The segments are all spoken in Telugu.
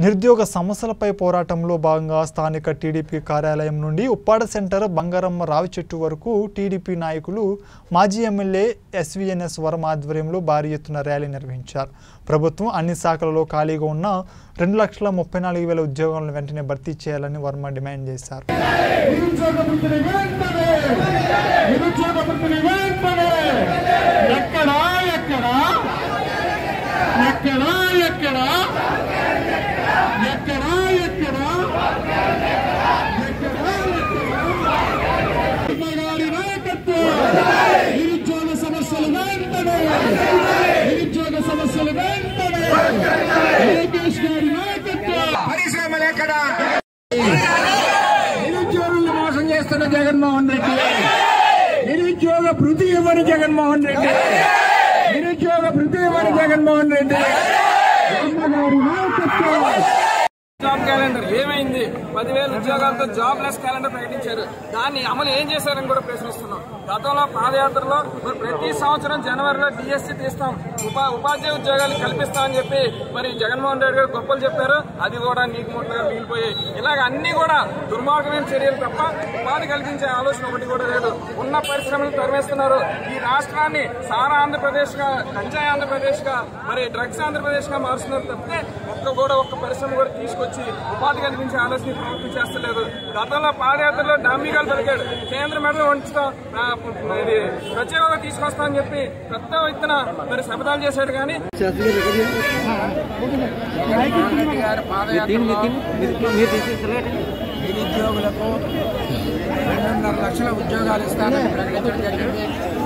నిరుద్యోగ సమస్యలపై పోరాటంలో భాగంగా స్థానిక టీడీపీ కార్యాలయం నుండి ఉప్పాడ సెంటర్ బంగారమ్మ రావి చెట్టు వరకు టీడీపీ నాయకులు మాజీ ఎమ్మెల్యే ఎస్వీఎన్ఎస్ వరం ఆధ్వర్యంలో భారీ ఎత్తున ర్యాలీ నిర్వహించారు ప్రభుత్వం అన్ని శాఖలలో ఖాళీగా ఉన్న రెండు లక్షల ముప్పై నాలుగు వేల ఉద్యోగాలను వెంటనే భర్తీ చేయాలని వర్మ డిమాండ్ చేశారు నిరుద్యోగ వృత్తిని వెంటనే నిరుద్యోగ వృత్తిని వెంటనే ఎక్కడా ఎక్కడా ఎక్కడా ఎక్కడా ఎక్కడా ఎక్కడా ఎక్కడా గారి నాయకత్వం నిరుద్యోగ సమస్యలు వెంటనే నిరుద్యోగ సమస్యలు వెంటనే లోకేష్ గారి నాయకత్వం పరిశ్రమలు ఎక్కడ నిరుద్యోగుల్ని మోసం చేస్తున్న జగన్మోహన్ రెడ్డి నిరుద్యోగ భృతి ఇవ్వని జగన్మోహన్ రెడ్డి నిరుద్యోగ భృతి ఇవ్వని జగన్మోహన్ రెడ్డి గారి నాయకత్వం జాబ్ క్యాలెండర్ ఏమైంది పదివేల ఉద్యోగాలతో జాబ్ లెస్ క్యాలెండర్ ప్రకటించారు దాన్ని అమలు ఏం చేశారని కూడా ప్రశ్నిస్తున్నాం గతంలో పాదయాత్రలో మరి ప్రతి సంవత్సరం జనవరిలో డిఎస్సి తీస్తాం ఉపా ఉపాధ్యాయ ఉద్యోగాలు కల్పిస్తామని చెప్పి మరి జగన్మోహన్ రెడ్డి గారు గొప్పలు చెప్పారు అది కూడా నీకు ముట్టగా మిగిలిపోయాయి ఇలాగ అన్ని కూడా దుర్మార్గమైన చర్యలు తప్ప ఉపాధి కల్పించే ఆలోచన ఒకటి కూడా లేదు ఉన్న పరిశ్రమలు తరిమేస్తున్నారు ఈ రాష్ట్రాన్ని సారా ఆంధ్రప్రదేశ్ గా గంజాయి ఆంధ్రప్రదేశ్ గా మరి డ్రగ్స్ ఆంధ్రప్రదేశ్ గా మారుస్తున్నారు తప్పితే ఒక్క కూడా ఒక్క పరిశ్రమ కూడా తీసుకొచ్చి ఉపాధి కల్పించే ఆలోచన ఈ ప్రభుత్వం చేస్తలేదు గతంలో పాదయాత్రలో డాంబిగాలు పలికాడు కేంద్ర మెడలు వంచుతాం ఆ, ఇది ప్రత్యేకంగా తీసుకొస్తామని చెప్పి పెద్ద ఎత్తున మరి శపథాలు చేశాడు కానీ జగన్మోహన్ రెడ్డి గారి పాదయాత్రలో నిరుద్యోగులకు రెండున్నర లక్షల ఉద్యోగాలు ఇస్తానని ప్రకటించడం జరిగింది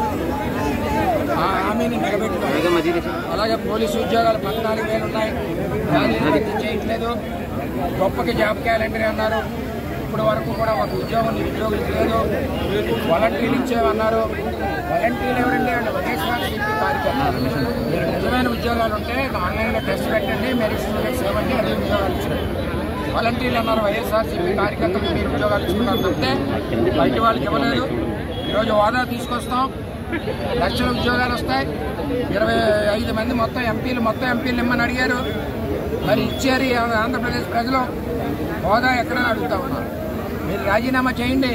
ఆ హామీని నిలబెట్టుకోవాలి అలాగే పోలీసు ఉద్యోగాలు పద్నాలుగు వేలు ఉన్నాయి దాన్ని భర్తీ చేయట్లేదు గొప్పకి జాబ్ క్యాలెండర్ అన్నారు ఇప్పటి వరకు కూడా ఒక ఉద్యోగం నిరుద్యోగులకు లేదు వాలంటీర్లు ఇచ్చేవన్నారు వాలంటీర్లు ఎవరండి అంటే వైఎస్ఆర్సీపీ కార్యక్రమాలు మీరు నిజమైన ఉద్యోగాలు ఉంటే ఆన్లైన్లో టెస్ట్ పెట్టండి మెరిట్ స్టూడెంట్స్ ఇవ్వండి అదే ఉద్యోగాలు ఇచ్చినట్టు వాలంటీర్లు అన్నారు వైఎస్ఆర్సీపీ కార్యకర్తలు మీరు ఉద్యోగాలు ఇచ్చుకున్నారు తప్పితే బయట వాళ్ళకి ఇవ్వలేదు ఈరోజు హోదా తీసుకొస్తాం లక్షల ఉద్యోగాలు వస్తాయి ఇరవై ఐదు మంది మొత్తం ఎంపీలు మొత్తం ఎంపీలు ఇమ్మని అడిగారు మరి ఇచ్చారు ఈ ఆంధ్రప్రదేశ్ ప్రజలు హోదా ఎక్కడ అడుగుతా ఉన్నారు మీరు రాజీనామా చేయండి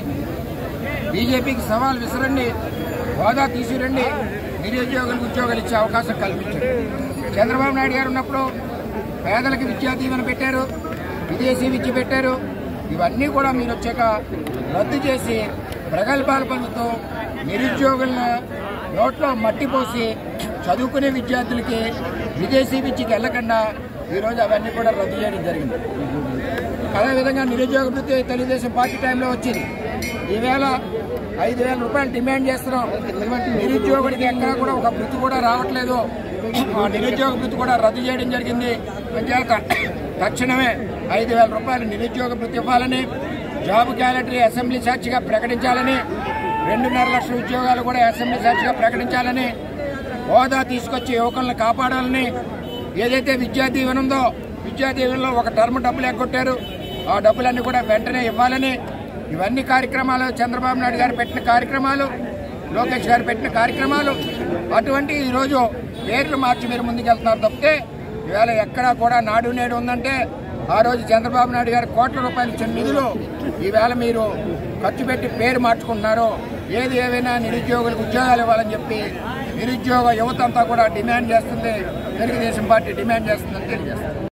బీజేపీకి సవాల్ విసరండి హోదా తీసుకురండి నిరుద్యోగులకు ఉద్యోగాలు ఇచ్చే అవకాశం కల్పించండి చంద్రబాబు నాయుడు గారు ఉన్నప్పుడు పేదలకు విద్యా దీవెన పెట్టారు విదేశీ విద్య పెట్టారు ఇవన్నీ కూడా మీరు వచ్చాక రద్దు చేసి ప్రగల్భాలు పలుకుతూ నిరుద్యోగుల నోట్లో మట్టి పోసి చదువుకునే విద్యార్థులకి విదేశీ విద్యకి వెళ్ళకుండా ఈరోజు అవన్నీ కూడా రద్దు చేయడం జరిగింది అదేవిధంగా నిరుద్యోగ వృత్తి తెలుగుదేశం పార్టీ టైంలో వచ్చింది ఈవేళ ఐదు వేల రూపాయలు డిమాండ్ చేస్తున్నాం నిరుద్యోగుడికి ఎక్కడా కూడా ఒక వృత్తి కూడా రావట్లేదు ఆ నిరుద్యోగ వృత్తి కూడా రద్దు చేయడం జరిగింది అంచేత తక్షణమే ఐదు వేల రూపాయలు నిరుద్యోగ వృత్తి ఇవ్వాలని జాబ్ క్యాలెండర్ అసెంబ్లీ సాక్షిగా ప్రకటించాలని రెండున్నర లక్షల ఉద్యోగాలు కూడా అసెంబ్లీ సాక్షిగా ప్రకటించాలని హోదా తీసుకొచ్చి యువకులను కాపాడాలని ఏదైతే విద్యా దీవెన ఉందో విద్యా దీవెనలో ఒక టర్మ్ డబ్బులు ఎగ్గొట్టారు ఆ డబ్బులన్నీ కూడా వెంటనే ఇవ్వాలని ఇవన్నీ కార్యక్రమాలు చంద్రబాబు నాయుడు గారు పెట్టిన కార్యక్రమాలు లోకేష్ గారు పెట్టిన కార్యక్రమాలు అటువంటి ఈరోజు పేర్లు మార్చి మీరు ముందుకెళ్తున్నారు తప్పితే ఇవాళ ఎక్కడా కూడా నాడు నేడు ఉందంటే ఆ రోజు చంద్రబాబు నాయుడు గారు కోట్ల రూపాయలు ఇచ్చిన నిధులు ఈవేళ మీరు ఖర్చు పెట్టి పేరు మార్చుకుంటున్నారు ఏది ఏవైనా నిరుద్యోగులకు ఉద్యోగాలు ఇవ్వాలని చెప్పి నిరుద్యోగ యువత అంతా కూడా డిమాండ్ చేస్తుంది తెలుగుదేశం పార్టీ డిమాండ్ చేస్తుందని తెలియజేస్తుంది